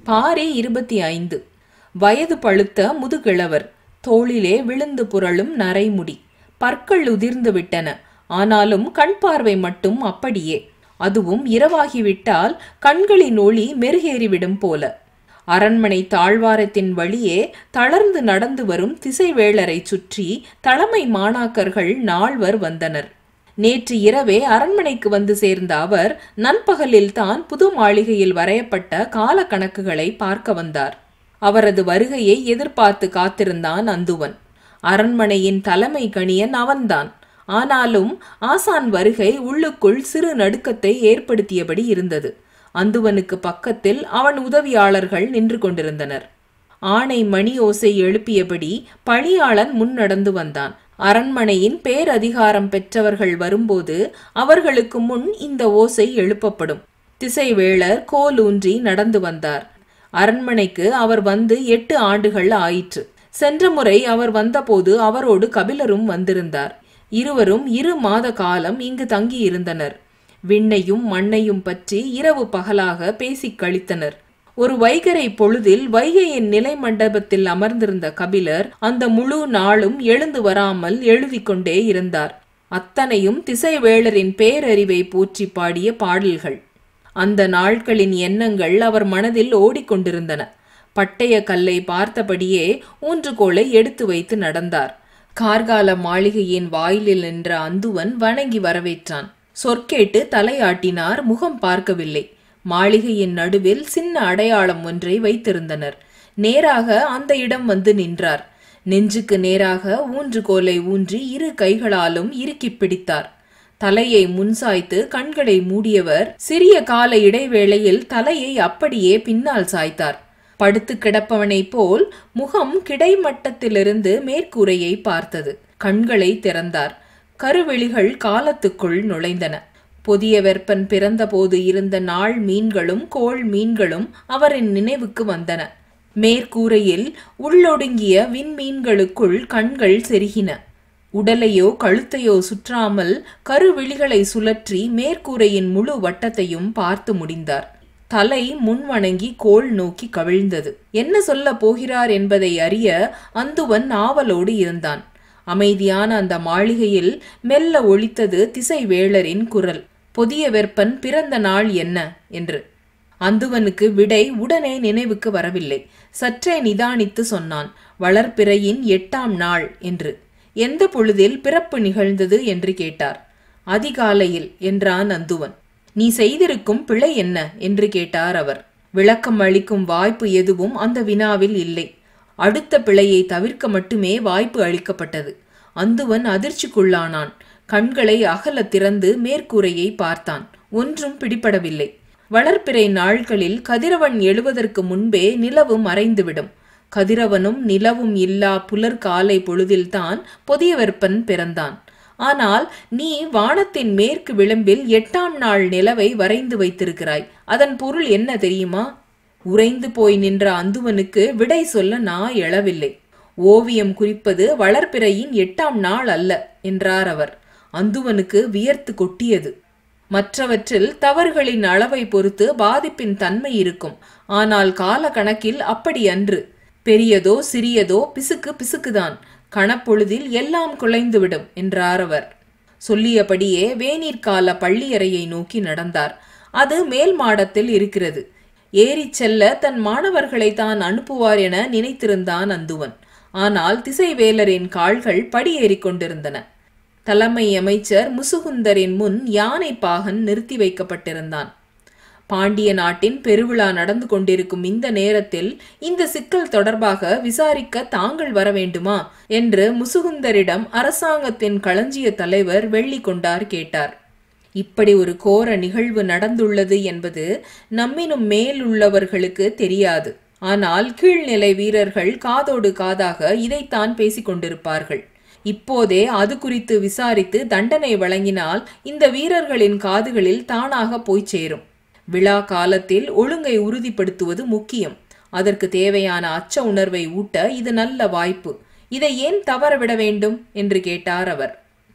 பாரி இருபத்தி ஐந்து வயது பழுத்த முதுகிழவர் தோளிலே விழுந்து புரளும் நரைமுடி பற்கள் உதிர்ந்து விட்டன ஆனாலும் கண் பார்வை மட்டும் அப்படியே அதுவும் இரவாகிவிட்டால் கண்களின் ஒளி மெருகேறிவிடும் போல அரண்மனை தாழ்வாரத்தின் வழியே தளர்ந்து நடந்து வரும் திசைவேளரை சுற்றி தலைமை மாணாக்கர்கள் நால்வர் வந்தனர் நேற்று இரவே அரண்மனைக்கு வந்து சேர்ந்த அவர் நண்பகலில் தான் புது மாளிகையில் வரையப்பட்ட கால கணக்குகளை பார்க்க வந்தார் அவரது வருகையை எதிர்பார்த்து காத்திருந்தான் அந்துவன் அரண்மனையின் தலைமை கணியன் அவன்தான் ஆனாலும் ஆசான் வருகை உள்ளுக்குள் சிறு நடுக்கத்தை ஏற்படுத்தியபடி இருந்தது அந்துவனுக்கு பக்கத்தில் அவன் உதவியாளர்கள் நின்று கொண்டிருந்தனர் ஆணை மணி ஓசை எழுப்பியபடி பணியாளன் முன் நடந்து வந்தான் அரண்மனையின் பேரதிகாரம் பெற்றவர்கள் வரும்போது அவர்களுக்கு முன் இந்த ஓசை எழுப்பப்படும் திசைவேளர் கோலூன்றி நடந்து வந்தார் அரண்மனைக்கு அவர் வந்து எட்டு ஆண்டுகள் ஆயிற்று சென்ற முறை அவர் வந்தபோது அவரோடு கபிலரும் வந்திருந்தார் இருவரும் இரு மாத காலம் இங்கு தங்கியிருந்தனர் விண்ணையும் மண்ணையும் பற்றி இரவு பகலாக பேசிக் கழித்தனர் ஒரு வைகரை பொழுதில் வைகையின் நிலை மண்டபத்தில் அமர்ந்திருந்த கபிலர் அந்த முழு நாளும் எழுந்து வராமல் எழுதி கொண்டே இருந்தார் அத்தனையும் திசைவேளரின் பேரறிவை போற்றி பாடிய பாடல்கள் அந்த நாட்களின் எண்ணங்கள் அவர் மனதில் ஓடிக்கொண்டிருந்தன பட்டய கல்லை பார்த்தபடியே ஊன்றுகோலை எடுத்து வைத்து நடந்தார் கார்கால மாளிகையின் வாயிலில் நின்ற அந்துவன் வணங்கி வரவேற்றான் சொற்கேட்டு தலையாட்டினார் முகம் பார்க்கவில்லை மாளிகையின் நடுவில் சின்ன அடையாளம் ஒன்றை வைத்திருந்தனர் நேராக அந்த இடம் வந்து நின்றார் நெஞ்சுக்கு நேராக ஊன்றுகோலை ஊன்றி இரு கைகளாலும் இறுக்கிப் பிடித்தார் தலையை முன்சாய்த்து கண்களை மூடியவர் சிறிய கால இடைவேளையில் தலையை அப்படியே பின்னால் சாய்த்தார் படுத்து கிடப்பவனைப் போல் முகம் கிடைமட்டத்திலிருந்து மேற்கூரையை பார்த்தது கண்களை திறந்தார் கருவெளிகள் காலத்துக்குள் நுழைந்தன புதிய வெப்பன் பிறந்தபோது இருந்த நாள் மீன்களும் கோள் மீன்களும் அவரின் நினைவுக்கு வந்தன மேற்கூரையில் உள்ளொடுங்கிய விண்மீன்களுக்குள் கண்கள் செருகின உடலையோ கழுத்தையோ சுற்றாமல் கருவிழிகளை சுழற்றி மேற்கூரையின் முழு வட்டத்தையும் பார்த்து முடிந்தார் தலை முன்வணங்கி கோள் நோக்கி கவிழ்ந்தது என்ன சொல்ல போகிறார் என்பதை அறிய அந்துவன் ஆவலோடு இருந்தான் அமைதியான அந்த மாளிகையில் மெல்ல ஒழித்தது திசைவேளரின் குரல் புதிய வெப்பன் பிறந்த நாள் என்ன என்று அந்துவனுக்கு விடை உடனே நினைவுக்கு வரவில்லை சற்றே நிதானித்து சொன்னான் வளர்ப்பிறையின் எட்டாம் நாள் என்று எந்த பொழுதில் பிறப்பு நிகழ்ந்தது என்று கேட்டார் அதிகாலையில் என்றான் அந்துவன் நீ செய்திருக்கும் பிழை என்ன என்று கேட்டார் அவர் விளக்கம் அளிக்கும் வாய்ப்பு எதுவும் அந்த வினாவில் இல்லை அடுத்த பிழையை தவிர்க்க மட்டுமே வாய்ப்பு அளிக்கப்பட்டது அந்துவன் அதிர்ச்சிக்குள்ளானான் கண்களை அகல திறந்து மேற்கூரையை பார்த்தான் ஒன்றும் பிடிபடவில்லை வளர்ப்பிறை நாட்களில் கதிரவன் எழுவதற்கு முன்பே நிலவு மறைந்துவிடும் கதிரவனும் நிலவும் இல்லா புலர் காலை பொழுதில்தான் புதியவர்ப்பன் பிறந்தான் ஆனால் நீ வானத்தின் மேற்கு விளிம்பில் எட்டாம் நாள் நிலவை வரைந்து வைத்திருக்கிறாய் அதன் பொருள் என்ன தெரியுமா உறைந்து போய் நின்ற அந்துவனுக்கு விடை சொல்ல நான் எழவில்லை ஓவியம் குறிப்பது வளர்ப்பிறையின் எட்டாம் நாள் அல்ல என்றார் அவர் அந்துவனுக்கு வியர்த்து கொட்டியது மற்றவற்றில் தவறுகளின் அளவை பொறுத்து பாதிப்பின் தன்மை இருக்கும் ஆனால் கால கணக்கில் அப்படி அன்று பெரியதோ சிறியதோ பிசுக்கு பிசுக்குதான் கணப்பொழுதில் எல்லாம் குலைந்துவிடும் என்றார் அவர் சொல்லியபடியே வேநீர்கால பள்ளியறையை நோக்கி நடந்தார் அது மேல் மாடத்தில் இருக்கிறது ஏறிச் செல்ல தன் மாணவர்களை தான் அனுப்புவார் என நினைத்திருந்தான் அந்துவன் ஆனால் திசைவேலரின் கால்கள் படியேறிக் கொண்டிருந்தன தலைமை அமைச்சர் முசுகுந்தரின் முன் யானை பாகன் நிறுத்தி வைக்கப்பட்டிருந்தான் பாண்டிய நாட்டின் பெருவிழா நடந்து கொண்டிருக்கும் இந்த நேரத்தில் இந்த சிக்கல் தொடர்பாக விசாரிக்க தாங்கள் வர வேண்டுமா என்று முசுகுந்தரிடம் அரசாங்கத்தின் களஞ்சிய தலைவர் வெள்ளி கொண்டார் கேட்டார் இப்படி ஒரு கோர நிகழ்வு நடந்துள்ளது என்பது நம்மினும் மேலுள்ளவர்களுக்கு தெரியாது ஆனால் கீழ்நிலை வீரர்கள் காதோடு காதாக இதைத்தான் பேசிக் கொண்டிருப்பார்கள் இப்போதே அது குறித்து விசாரித்து தண்டனை வழங்கினால் இந்த வீரர்களின் காதுகளில் தானாக போய் சேரும் விழா காலத்தில் ஒழுங்கை உறுதிப்படுத்துவது முக்கியம் அதற்கு தேவையான அச்ச உணர்வை ஊட்ட இது நல்ல வாய்ப்பு இதை ஏன் தவறவிட வேண்டும் என்று கேட்டார் அவர்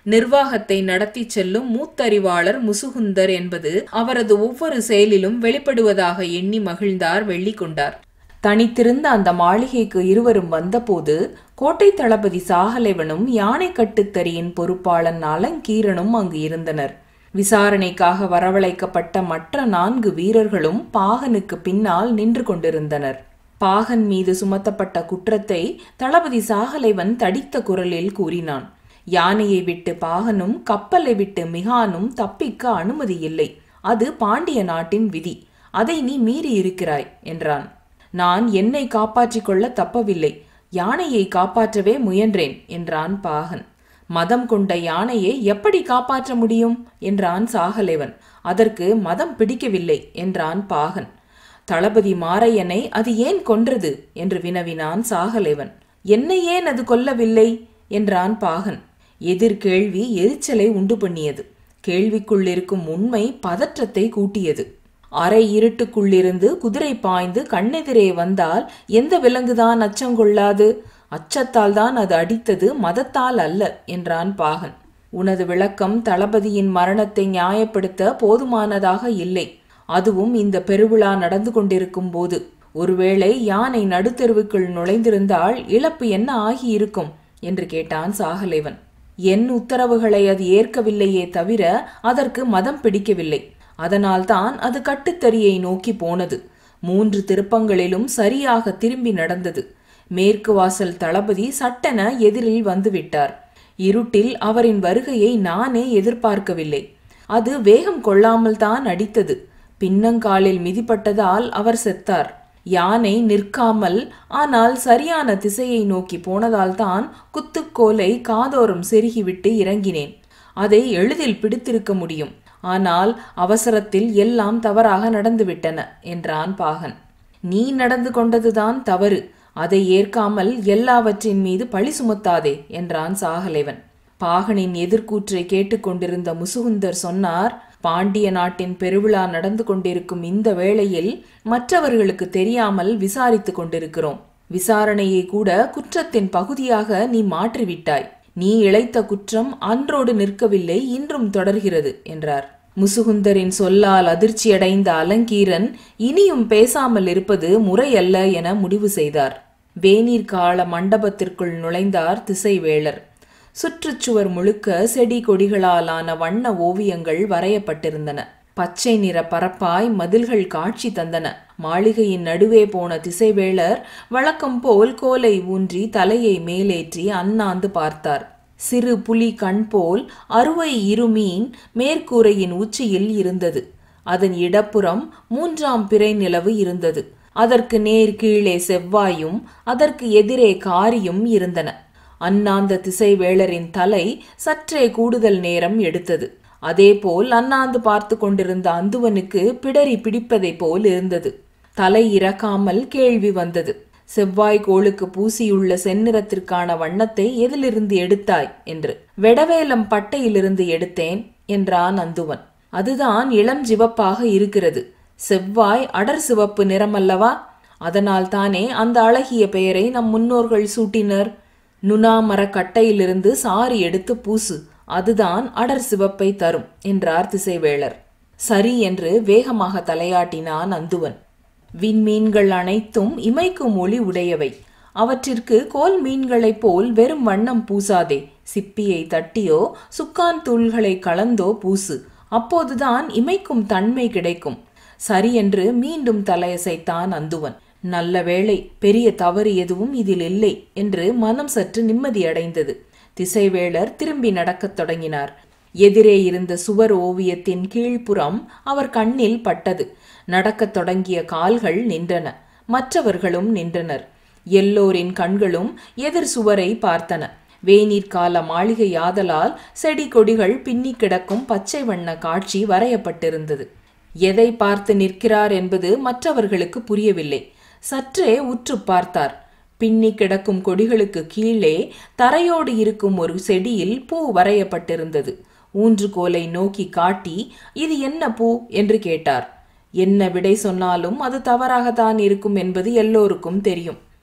நிர்வாகத்தை நடத்தி செல்லும் மூத்தறிவாளர் முசுகுந்தர் என்பது அவரது ஒவ்வொரு செயலிலும் வெளிப்படுவதாக எண்ணி மகிழ்ந்தார் வெள்ளிக்கொண்டார் தனித்திருந்த அந்த மாளிகைக்கு இருவரும் வந்தபோது கோட்டை தளபதி சாகலைவனும் யானை கட்டுத்தறியின் பொறுப்பாளன் அலங்கீரனும் அங்கு இருந்தனர் விசாரணைக்காக வரவழைக்கப்பட்ட மற்ற நான்கு வீரர்களும் பாகனுக்கு பின்னால் நின்று கொண்டிருந்தனர் பாகன் மீது சுமத்தப்பட்ட குற்றத்தை தளபதி சாகலைவன் தடித்த குரலில் கூறினான் யானையை விட்டு பாகனும் கப்பலை விட்டு மிகானும் தப்பிக்க அனுமதி இல்லை அது பாண்டிய நாட்டின் விதி அதை நீ மீறி இருக்கிறாய் என்றான் நான் என்னை காப்பாற்றிக் கொள்ள தப்பவில்லை யானையை காப்பாற்றவே முயன்றேன் என்றான் பாகன் மதம் கொண்ட யானையை எப்படி காப்பாற்ற முடியும் என்றான் சாகலைவன் அதற்கு மதம் பிடிக்கவில்லை என்றான் பாகன் தளபதி மாரையனை அது ஏன் கொன்றது என்று வினவினான் சாகலைவன் என்னை ஏன் அது கொல்லவில்லை என்றான் பாகன் எதிர்கேள்வி எரிச்சலை உண்டு பண்ணியது கேள்விக்குள் இருக்கும் உண்மை பதற்றத்தை கூட்டியது அரை இருட்டுக்குள்ளிருந்து குதிரை பாய்ந்து கண்ணெதிரே வந்தால் எந்த விலங்குதான் அச்சங்கொள்ளாது அச்சத்தால் தான் அது அடித்தது மதத்தால் அல்ல என்றான் பாகன் உனது விளக்கம் தளபதியின் மரணத்தை நியாயப்படுத்த போதுமானதாக இல்லை அதுவும் இந்த பெருவிழா நடந்து கொண்டிருக்கும் போது ஒருவேளை யானை நடுத்தெருவுக்குள் நுழைந்திருந்தால் இழப்பு என்ன ஆகியிருக்கும் என்று கேட்டான் சாகலேவன் என் உத்தரவுகளை அது ஏற்கவில்லையே தவிர அதற்கு மதம் பிடிக்கவில்லை அதனால்தான் அது கட்டுத்தறியை நோக்கி போனது மூன்று திருப்பங்களிலும் சரியாக திரும்பி நடந்தது மேற்கு வாசல் தளபதி சட்டென எதிரில் வந்துவிட்டார் இருட்டில் அவரின் வருகையை நானே எதிர்பார்க்கவில்லை அது வேகம் கொள்ளாமல் தான் அடித்தது பின்னங்காலில் மிதிப்பட்டதால் அவர் செத்தார் யானை நிற்காமல் ஆனால் சரியான திசையை நோக்கி போனதால் தான் குத்துக்கோலை காதோறும் செருகிவிட்டு இறங்கினேன் அதை எளிதில் பிடித்திருக்க முடியும் ஆனால் அவசரத்தில் எல்லாம் தவறாக நடந்துவிட்டன என்றான் பாகன் நீ நடந்து கொண்டதுதான் தவறு அதை ஏற்காமல் எல்லாவற்றின் மீது பழி சுமத்தாதே என்றான் சாகலைவன் பாகனின் எதிர்கூற்றை கேட்டுக்கொண்டிருந்த முசுகுந்தர் சொன்னார் பாண்டிய நாட்டின் பெருவிழா நடந்து கொண்டிருக்கும் இந்த வேளையில் மற்றவர்களுக்கு தெரியாமல் விசாரித்துக் கொண்டிருக்கிறோம் விசாரணையை கூட குற்றத்தின் பகுதியாக நீ மாற்றிவிட்டாய் நீ இழைத்த குற்றம் அன்றோடு நிற்கவில்லை இன்றும் தொடர்கிறது என்றார் முசுகுந்தரின் சொல்லால் அதிர்ச்சியடைந்த அலங்கீரன் இனியும் பேசாமல் இருப்பது முறையல்ல என முடிவு செய்தார் வேநீர் கால மண்டபத்திற்குள் நுழைந்தார் திசைவேளர் சுற்றுச்சுவர் முழுக்க செடி கொடிகளாலான வண்ண ஓவியங்கள் வரையப்பட்டிருந்தன பச்சை நிற பரப்பாய் மதில்கள் காட்சி தந்தன மாளிகையின் நடுவே போன திசைவேளர் வழக்கம் போல் கோலை ஊன்றி தலையை மேலேற்றி அண்ணாந்து பார்த்தார் சிறு புலி கண் போல் அறுவை இருமீன் மேற்கூரையின் உச்சியில் இருந்தது அதன் இடப்புறம் மூன்றாம் பிறை நிலவு இருந்தது அதற்கு நேர் கீழே செவ்வாயும் அதற்கு எதிரே காரியும் இருந்தன அண்ணாந்த திசைவேளரின் தலை சற்றே கூடுதல் நேரம் எடுத்தது அதேபோல் அண்ணாந்து பார்த்து கொண்டிருந்த அந்துவனுக்கு பிடரி பிடிப்பதைப் போல் இருந்தது தலை இறக்காமல் கேள்வி வந்தது செவ்வாய் கோளுக்கு பூசியுள்ள செந்நிறத்திற்கான வண்ணத்தை எதிலிருந்து எடுத்தாய் என்று வெடவேலம் பட்டையிலிருந்து எடுத்தேன் என்றான் அந்துவன் அதுதான் இளம் சிவப்பாக இருக்கிறது செவ்வாய் அடர் சிவப்பு நிறமல்லவா அதனால் தானே அந்த அழகிய பெயரை நம் முன்னோர்கள் சூட்டினர் நுணாமர கட்டையிலிருந்து சாரி எடுத்து பூசு அதுதான் அடர் சிவப்பை தரும் என்றார் திசைவேளர் சரி என்று வேகமாக தலையாட்டினான் அந்துவன் விண்மீன்கள் அனைத்தும் இமைக்கும் ஒளி உடையவை அவற்றிற்கு கோல் மீன்களைப் போல் வெறும் வண்ணம் பூசாதே சிப்பியை தட்டியோ சுக்கான் தூள்களை கலந்தோ பூசு அப்போதுதான் இமைக்கும் தன்மை கிடைக்கும் சரி என்று மீண்டும் தலையசைத்தான் அந்துவன் நல்ல வேளை பெரிய தவறு எதுவும் இதில் இல்லை என்று மனம் சற்று நிம்மதியடைந்தது திசைவேளர் திரும்பி நடக்கத் தொடங்கினார் எதிரே இருந்த சுவர் ஓவியத்தின் கீழ்ப்புறம் அவர் கண்ணில் பட்டது நடக்கத் தொடங்கிய கால்கள் நின்றன மற்றவர்களும் நின்றனர் எல்லோரின் கண்களும் எதிர் சுவரை பார்த்தன வேநீர்கால மாளிகையாதலால் செடி கொடிகள் பின்னி கிடக்கும் பச்சை வண்ண காட்சி வரையப்பட்டிருந்தது எதை பார்த்து நிற்கிறார் என்பது மற்றவர்களுக்கு புரியவில்லை சற்றே உற்று பார்த்தார் பின்னி கிடக்கும் கொடிகளுக்கு கீழே தரையோடு இருக்கும் ஒரு செடியில் பூ வரையப்பட்டிருந்தது ஊன்றுகோலை நோக்கி காட்டி இது என்ன பூ என்று கேட்டார் என்ன விடை சொன்னாலும் அது தவறாகத்தான் இருக்கும் என்பது எல்லோருக்கும் தெரியும்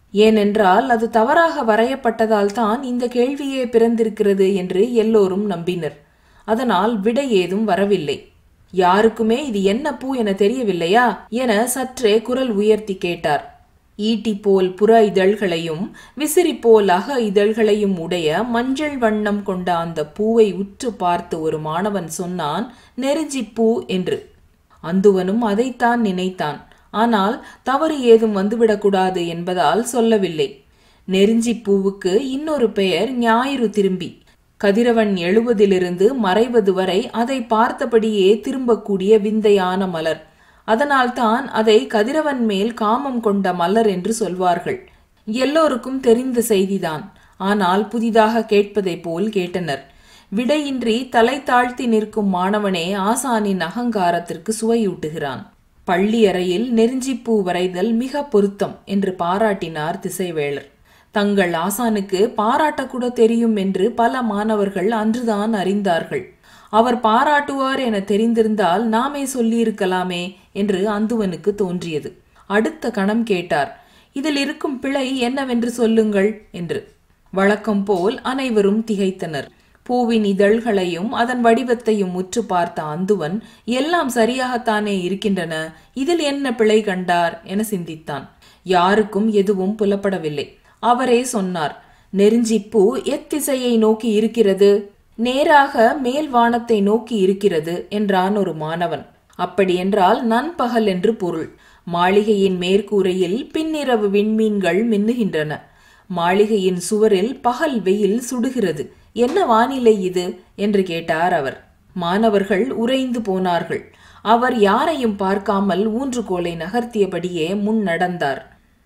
ஏனென்றால் அது தவறாக வரையப்பட்டதால் தான் இந்த கேள்வியே பிறந்திருக்கிறது என்று எல்லோரும் நம்பினர் அதனால் விடை ஏதும் வரவில்லை யாருக்குமே இது என்ன பூ என தெரியவில்லையா என சற்றே குரல் உயர்த்தி கேட்டார் ஈட்டி போல் புற இதழ்களையும் விசிறி போல் அக இதழ்களையும் உடைய மஞ்சள் வண்ணம் கொண்ட அந்த பூவை உற்று பார்த்து ஒரு மாணவன் சொன்னான் நெருஞ்சிப் பூ என்று அந்துவனும் அதைத்தான் நினைத்தான் ஆனால் தவறு ஏதும் வந்துவிடக்கூடாது என்பதால் சொல்லவில்லை நெருஞ்சிப் பூவுக்கு இன்னொரு பெயர் ஞாயிறு திரும்பி கதிரவன் எழுவதிலிருந்து மறைவது வரை அதை பார்த்தபடியே திரும்பக்கூடிய விந்தையான மலர் அதனால்தான் அதை கதிரவன் மேல் காமம் கொண்ட மலர் என்று சொல்வார்கள் எல்லோருக்கும் தெரிந்த செய்திதான் ஆனால் புதிதாக கேட்பதைப் போல் கேட்டனர் விடையின்றி தலை தாழ்த்தி நிற்கும் மாணவனே ஆசானின் அகங்காரத்திற்கு சுவையூட்டுகிறான் பள்ளி அறையில் நெருஞ்சிப்பூ வரைதல் மிக பொருத்தம் என்று பாராட்டினார் திசைவேளர் தங்கள் ஆசானுக்கு பாராட்டக்கூட தெரியும் என்று பல மாணவர்கள் அன்றுதான் அறிந்தார்கள் அவர் பாராட்டுவார் என தெரிந்திருந்தால் நாமே சொல்லியிருக்கலாமே என்று அந்துவனுக்கு தோன்றியது அடுத்த கணம் கேட்டார் இதில் இருக்கும் பிழை என்னவென்று சொல்லுங்கள் என்று வழக்கம் போல் அனைவரும் திகைத்தனர் பூவின் இதழ்களையும் அதன் வடிவத்தையும் உற்று பார்த்த அந்துவன் எல்லாம் சரியாகத்தானே இருக்கின்றன இதில் என்ன பிழை கண்டார் என சிந்தித்தான் யாருக்கும் எதுவும் புலப்படவில்லை அவரே சொன்னார் நெருஞ்சிப்பூ எத்திசையை நோக்கி இருக்கிறது நேராக மேல் வானத்தை நோக்கி இருக்கிறது என்றான் ஒரு மாணவன் அப்படியென்றால் நண்பகல் என்று பொருள் மாளிகையின் மேற்கூரையில் பின்னிரவு விண்மீன்கள் மின்னுகின்றன மாளிகையின் சுவரில் பகல் வெயில் சுடுகிறது என்ன வானிலை இது என்று கேட்டார் அவர் மாணவர்கள் உறைந்து போனார்கள் அவர் யாரையும் பார்க்காமல் ஊன்றுகோலை நகர்த்தியபடியே முன் நடந்தார்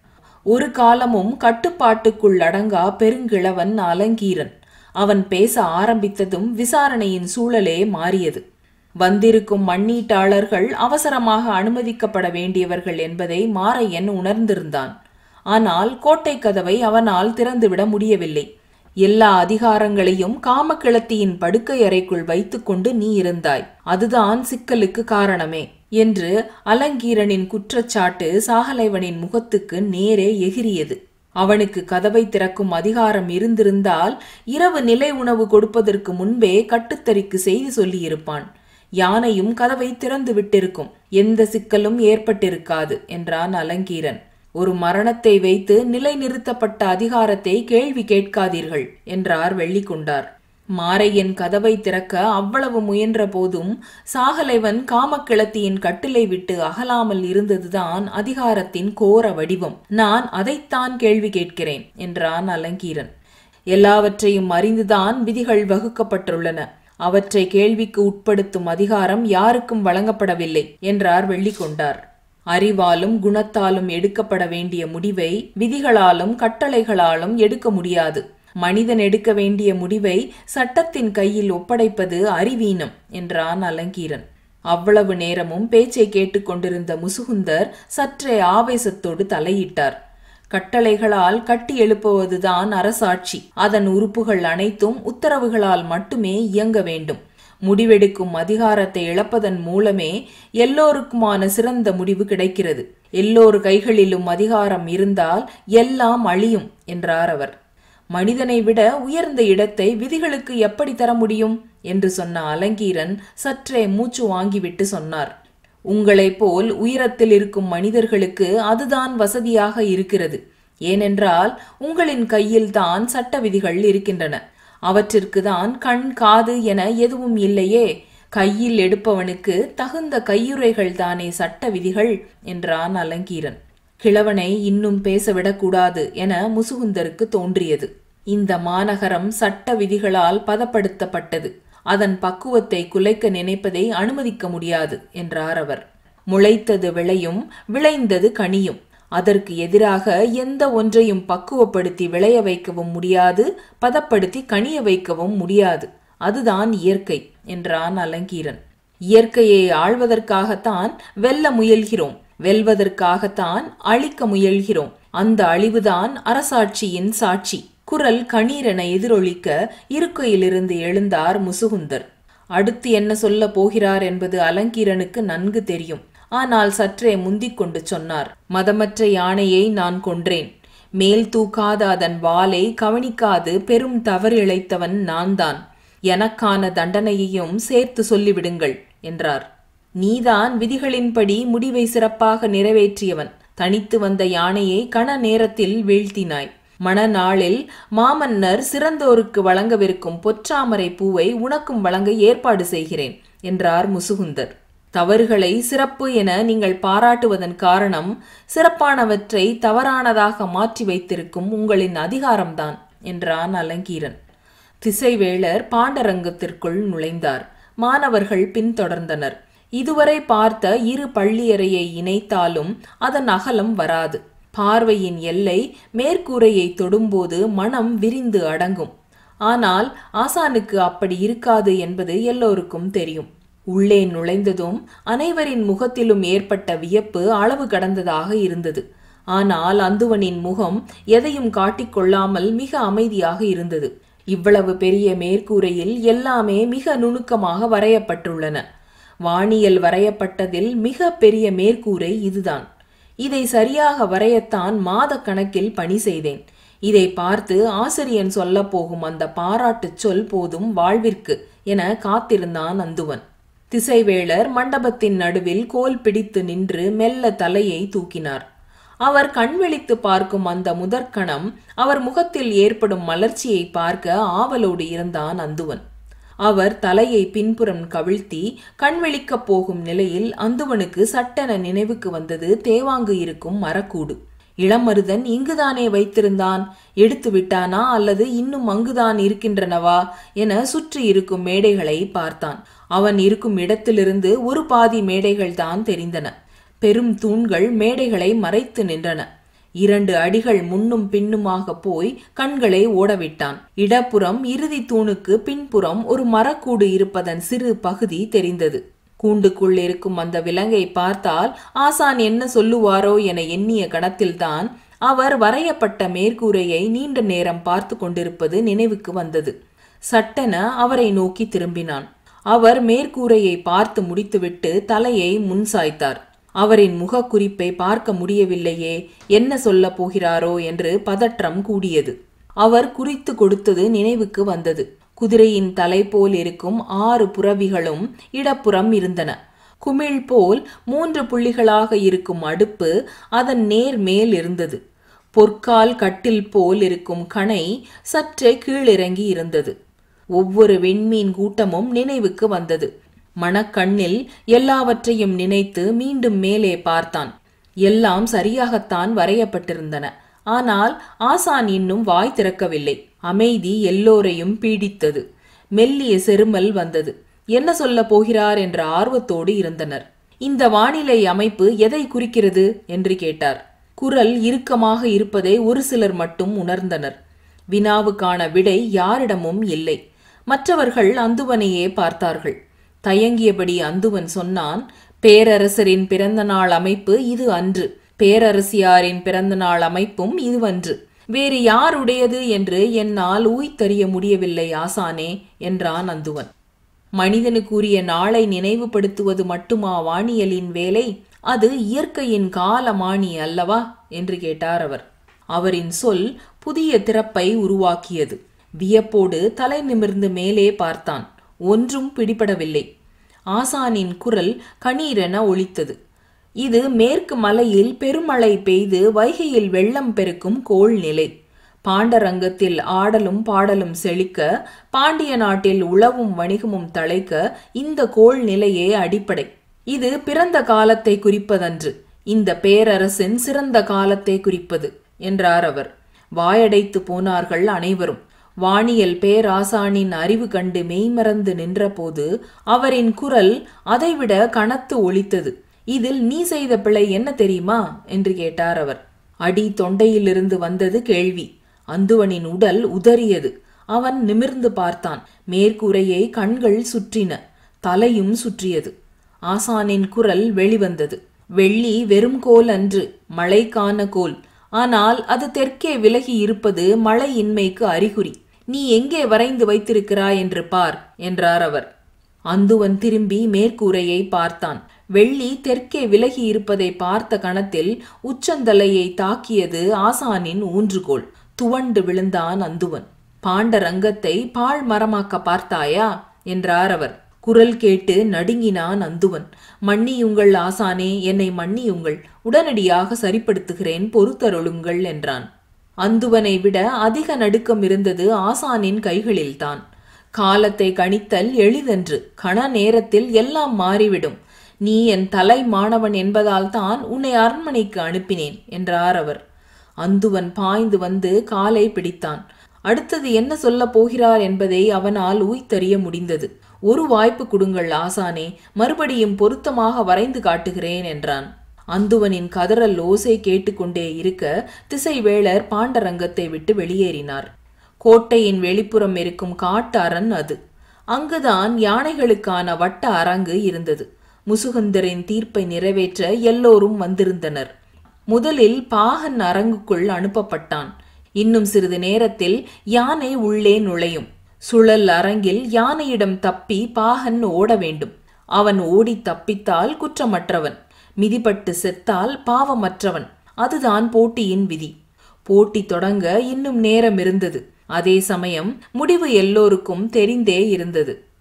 ஒரு காலமும் கட்டுப்பாட்டுக்குள் அடங்கா பெருங்கிழவன் அலங்கீரன் அவன் பேச ஆரம்பித்ததும் விசாரணையின் சூழலே மாறியது வந்திருக்கும் மண்ணீட்டாளர்கள் அவசரமாக அனுமதிக்கப்பட வேண்டியவர்கள் என்பதை மாரையன் உணர்ந்திருந்தான் ஆனால் கோட்டை கதவை அவனால் திறந்துவிட முடியவில்லை எல்லா அதிகாரங்களையும் காமக்கிளத்தியின் படுக்கை அறைக்குள் வைத்துக்கொண்டு நீ இருந்தாய் அதுதான் சிக்கலுக்கு காரணமே என்று அலங்கீரனின் குற்றச்சாட்டு சாகலைவனின் முகத்துக்கு நேரே எகிரியது அவனுக்கு கதவை திறக்கும் அதிகாரம் இருந்திருந்தால் இரவு நிலை உணவு கொடுப்பதற்கு முன்பே கட்டுத்தறிக்கு செய்தி சொல்லியிருப்பான் யானையும் கதவை திறந்து விட்டிருக்கும் எந்த சிக்கலும் ஏற்பட்டிருக்காது என்றான் அலங்கீரன் ஒரு மரணத்தை வைத்து நிலைநிறுத்தப்பட்ட அதிகாரத்தை கேள்வி கேட்காதீர்கள் என்றார் வெள்ளிக்குண்டார் மாரையன் கதவை திறக்க அவ்வளவு முயன்ற போதும் சாகலைவன் காமக்கிளத்தியின் கட்டிலை விட்டு அகலாமல் இருந்ததுதான் அதிகாரத்தின் கோர வடிவம் நான் அதைத்தான் கேள்வி கேட்கிறேன் என்றான் அலங்கீரன் எல்லாவற்றையும் அறிந்துதான் விதிகள் வகுக்கப்பட்டுள்ளன அவற்றை கேள்விக்கு உட்படுத்தும் அதிகாரம் யாருக்கும் வழங்கப்படவில்லை என்றார் வெள்ளிக்கொண்டார் அறிவாலும் குணத்தாலும் எடுக்கப்பட வேண்டிய முடிவை விதிகளாலும் கட்டளைகளாலும் எடுக்க முடியாது மனிதன் எடுக்க வேண்டிய முடிவை சட்டத்தின் கையில் ஒப்படைப்பது அறிவீனம் என்றான் அலங்கீரன் அவ்வளவு நேரமும் பேச்சை கேட்டுக்கொண்டிருந்த முசுகுந்தர் சற்றே ஆவேசத்தோடு தலையிட்டார் கட்டளைகளால் கட்டி எழுப்புவதுதான் அரசாட்சி அதன் உறுப்புகள் அனைத்தும் உத்தரவுகளால் மட்டுமே இயங்க வேண்டும் முடிவெடுக்கும் அதிகாரத்தை இழப்பதன் மூலமே எல்லோருக்குமான சிறந்த முடிவு கிடைக்கிறது எல்லோரு கைகளிலும் அதிகாரம் இருந்தால் எல்லாம் அழியும் என்றார் அவர் மனிதனை விட உயர்ந்த இடத்தை விதிகளுக்கு எப்படி தர முடியும் என்று சொன்ன அலங்கீரன் சற்றே மூச்சு வாங்கிவிட்டு சொன்னார் உங்களைப் போல் உயரத்தில் இருக்கும் மனிதர்களுக்கு அதுதான் வசதியாக இருக்கிறது ஏனென்றால் உங்களின் கையில்தான் சட்ட விதிகள் இருக்கின்றன அவற்றிற்கு தான் கண் காது என எதுவும் இல்லையே கையில் எடுப்பவனுக்கு தகுந்த கையுறைகள் தானே சட்ட விதிகள் என்றான் அலங்கீரன் கிழவனை இன்னும் பேசவிடக்கூடாது என முசுகுந்தருக்கு தோன்றியது இந்த மாநகரம் சட்ட விதிகளால் பதப்படுத்தப்பட்டது அதன் பக்குவத்தை குலைக்க நினைப்பதை அனுமதிக்க முடியாது என்றார் அவர் முளைத்தது விளையும் விளைந்தது கனியும் அதற்கு எதிராக எந்த ஒன்றையும் பக்குவப்படுத்தி விளைய வைக்கவும் முடியாது பதப்படுத்தி கனிய வைக்கவும் முடியாது அதுதான் இயற்கை என்றான் அலங்கீரன் இயற்கையை ஆள்வதற்காகத்தான் வெல்ல முயல்கிறோம் வெல்வதற்காகத்தான் அழிக்க முயல்கிறோம் அந்த அழிவுதான் அரசாட்சியின் சாட்சி குரல் கணீரென எதிரொலிக்க இருக்கையிலிருந்து எழுந்தார் முசுகுந்தர் அடுத்து என்ன சொல்ல போகிறார் என்பது அலங்கீரனுக்கு நன்கு தெரியும் ஆனால் சற்றே முந்திக் கொண்டு சொன்னார் மதமற்ற யானையை நான் கொன்றேன் மேல் தூக்காத அதன் வாலை கவனிக்காது பெரும் தவறு இழைத்தவன் நான்தான் எனக்கான தண்டனையையும் சேர்த்து சொல்லிவிடுங்கள் என்றார் நீதான் விதிகளின்படி முடிவை சிறப்பாக நிறைவேற்றியவன் தனித்து வந்த யானையை கண நேரத்தில் வீழ்த்தினாய் மணநாளில் மாமன்னர் சிறந்தோருக்கு வழங்கவிருக்கும் பொற்றாமரை பூவை உனக்கும் வழங்க ஏற்பாடு செய்கிறேன் என்றார் முசுகுந்தர் தவறுகளை சிறப்பு என நீங்கள் பாராட்டுவதன் காரணம் சிறப்பானவற்றை தவறானதாக மாற்றி வைத்திருக்கும் உங்களின் அதிகாரம்தான் என்றான் அலங்கீரன் திசைவேளர் பாண்டரங்கத்திற்குள் நுழைந்தார் மாணவர்கள் பின்தொடர்ந்தனர் இதுவரை பார்த்த இரு பள்ளியறையை இணைத்தாலும் அதன் அகலம் வராது பார்வையின் எல்லை மேற்கூரையை தொடும்போது மனம் விரிந்து அடங்கும் ஆனால் ஆசானுக்கு அப்படி இருக்காது என்பது எல்லோருக்கும் தெரியும் உள்ளே நுழைந்ததும் அனைவரின் முகத்திலும் ஏற்பட்ட வியப்பு அளவு கடந்ததாக இருந்தது ஆனால் அந்துவனின் முகம் எதையும் காட்டிக்கொள்ளாமல் மிக அமைதியாக இருந்தது இவ்வளவு பெரிய மேற்கூரையில் எல்லாமே மிக நுணுக்கமாக வரையப்பட்டுள்ளன வானியல் வரையப்பட்டதில் மிக பெரிய மேற்கூரை இதுதான் இதை சரியாக வரையத்தான் மாத கணக்கில் பணி செய்தேன் இதை பார்த்து ஆசிரியன் சொல்ல போகும் அந்த பாராட்டுச் சொல் போதும் வாழ்விற்கு என காத்திருந்தான் அந்துவன் திசைவேளர் மண்டபத்தின் நடுவில் கோல் பிடித்து நின்று மெல்ல தலையை தூக்கினார் அவர் கண்விழித்து பார்க்கும் அந்த முதற்கணம் அவர் முகத்தில் ஏற்படும் மலர்ச்சியை பார்க்க ஆவலோடு இருந்தான் அந்துவன் அவர் தலையை பின்புறம் கவிழ்த்தி கண்விழிக்கப் போகும் நிலையில் அந்துவனுக்கு சட்டென நினைவுக்கு வந்தது தேவாங்கு இருக்கும் மரக்கூடு இளமருதன் இங்குதானே வைத்திருந்தான் எடுத்து விட்டானா அல்லது இன்னும் அங்குதான் இருக்கின்றனவா என சுற்றி இருக்கும் மேடைகளை பார்த்தான் அவன் இருக்கும் இடத்திலிருந்து ஒரு பாதி மேடைகள் தான் தெரிந்தன பெரும் தூண்கள் மேடைகளை மறைத்து நின்றன இரண்டு அடிகள் முன்னும் பின்னுமாக போய் கண்களை ஓடவிட்டான் இடப்புறம் இறுதி தூணுக்கு பின்புறம் ஒரு மரக்கூடு இருப்பதன் சிறு பகுதி தெரிந்தது கூண்டுக்குள் இருக்கும் அந்த விலங்கை பார்த்தால் ஆசான் என்ன சொல்லுவாரோ என எண்ணிய கணத்தில்தான் அவர் வரையப்பட்ட மேற்கூரையை நீண்ட நேரம் பார்த்து கொண்டிருப்பது நினைவுக்கு வந்தது சட்டென அவரை நோக்கி திரும்பினான் அவர் மேற்கூரையை பார்த்து முடித்துவிட்டு தலையை முன் சாய்த்தார் அவரின் முகக்குறிப்பை பார்க்க முடியவில்லையே என்ன சொல்லப் போகிறாரோ என்று பதற்றம் கூடியது அவர் குறித்து கொடுத்தது நினைவுக்கு வந்தது குதிரையின் தலை போல் இருக்கும் ஆறு புறவிகளும் இடப்புறம் இருந்தன குமிழ் போல் மூன்று புள்ளிகளாக இருக்கும் அடுப்பு அதன் நேர் மேல் இருந்தது பொற்கால் கட்டில் போல் இருக்கும் கணை சற்றே கீழிறங்கி இருந்தது ஒவ்வொரு விண்மீன் கூட்டமும் நினைவுக்கு வந்தது மனக்கண்ணில் எல்லாவற்றையும் நினைத்து மீண்டும் மேலே பார்த்தான் எல்லாம் சரியாகத்தான் வரையப்பட்டிருந்தன ஆனால் ஆசான் இன்னும் வாய் திறக்கவில்லை அமைதி எல்லோரையும் பீடித்தது மெல்லிய செருமல் வந்தது என்ன சொல்ல போகிறார் என்ற ஆர்வத்தோடு இருந்தனர் இந்த வானிலை அமைப்பு எதை குறிக்கிறது என்று கேட்டார் குரல் இறுக்கமாக இருப்பதை ஒரு சிலர் மட்டும் உணர்ந்தனர் வினாவுக்கான விடை யாரிடமும் இல்லை மற்றவர்கள் அந்துவனையே பார்த்தார்கள் தயங்கியபடி அந்துவன் சொன்னான் பேரரசரின் பிறந்த நாள் அமைப்பு இது அன்று பேரரசியாரின் பிறந்த நாள் அமைப்பும் இதுவன்று வேறு யாருடையது என்று என்னால் ஊய்த்தறிய முடியவில்லை ஆசானே என்றான் அந்துவன் மனிதனுக்குரிய நாளை நினைவுபடுத்துவது மட்டுமா வானியலின் வேலை அது இயற்கையின் காலமானி அல்லவா என்று கேட்டார் அவர் அவரின் சொல் புதிய திறப்பை உருவாக்கியது வியப்போடு தலை நிமிர்ந்து மேலே பார்த்தான் ஒன்றும் பிடிபடவில்லை ஆசானின் குரல் கணீரென ஒலித்தது இது மேற்கு மலையில் பெருமழை பெய்து வைகையில் வெள்ளம் பெருக்கும் கோள் நிலை பாண்டரங்கத்தில் ஆடலும் பாடலும் செழிக்க பாண்டிய நாட்டில் உளவும் வணிகமும் தழைக்க இந்த கோள் நிலையே அடிப்படை இது பிறந்த காலத்தை குறிப்பதன்று இந்த பேரரசின் சிறந்த காலத்தை குறிப்பது என்றார் அவர் வாயடைத்து போனார்கள் அனைவரும் வானியல் பேராசானின் அறிவு கண்டு மெய்மறந்து நின்றபோது அவரின் குரல் அதைவிட கனத்து ஒலித்தது இதில் நீ செய்த பிழை என்ன தெரியுமா என்று கேட்டார் அவர் அடி தொண்டையிலிருந்து வந்தது கேள்வி அந்துவனின் உடல் உதறியது அவன் நிமிர்ந்து பார்த்தான் மேற்கூரையை கண்கள் சுற்றின தலையும் சுற்றியது ஆசானின் குரல் வெளிவந்தது வெள்ளி வெறும் கோல் அன்று மழைக்கான கோல் ஆனால் அது தெற்கே விலகி இருப்பது மழையின்மைக்கு அறிகுறி நீ எங்கே வரைந்து வைத்திருக்கிறாய் என்று பார் என்றார் அவர் அந்துவன் திரும்பி மேற்கூரையை பார்த்தான் வெள்ளி தெற்கே விலகி இருப்பதை பார்த்த கணத்தில் உச்சந்தலையை தாக்கியது ஆசானின் ஊன்றுகோல் துவண்டு விழுந்தான் அந்துவன் பாண்டரங்கத்தை பாழ் மரமாக்க பார்த்தாயா என்றார் அவர் குரல் கேட்டு நடுங்கினான் அந்துவன் மன்னியுங்கள் ஆசானே என்னை மன்னியுங்கள் உடனடியாக சரிப்படுத்துகிறேன் பொறுத்தருளுங்கள் என்றான் அந்துவனை விட அதிக நடுக்கம் இருந்தது ஆசானின் கைகளில்தான் காலத்தை கணித்தல் எளிதன்று கண நேரத்தில் எல்லாம் மாறிவிடும் நீ என் தலை மாணவன் என்பதால் தான் உன்னை அரண்மனைக்கு அனுப்பினேன் என்றார் அவர் அந்துவன் பாய்ந்து வந்து காலை பிடித்தான் அடுத்தது என்ன சொல்லப் போகிறார் என்பதை அவனால் உய்த்தறிய முடிந்தது ஒரு வாய்ப்பு கொடுங்கள் ஆசானே மறுபடியும் பொருத்தமாக வரைந்து காட்டுகிறேன் என்றான் அந்துவனின் கதறல் ஓசை கேட்டுக்கொண்டே இருக்க திசைவேளர் பாண்டரங்கத்தை விட்டு வெளியேறினார் கோட்டையின் வெளிப்புறம் இருக்கும் காட்டு அரண் அது அங்குதான் யானைகளுக்கான வட்ட அரங்கு இருந்தது முசுகந்தரின் தீர்ப்பை நிறைவேற்ற எல்லோரும் வந்திருந்தனர் முதலில் பாகன் அரங்குக்குள் அனுப்பப்பட்டான் இன்னும் சிறிது நேரத்தில் யானை உள்ளே நுழையும் சுழல் அரங்கில் யானையிடம் தப்பி பாகன் ஓட வேண்டும் அவன் ஓடி தப்பித்தால் குற்றமற்றவன் மிதிப்பட்டு செத்தால் பாவமற்றவன் அதுதான் போட்டியின் விதி போட்டி தொடங்க இன்னும் நேரம் இருந்தது அதே சமயம் முடிவு எல்லோருக்கும் தெரிந்தே இருந்தது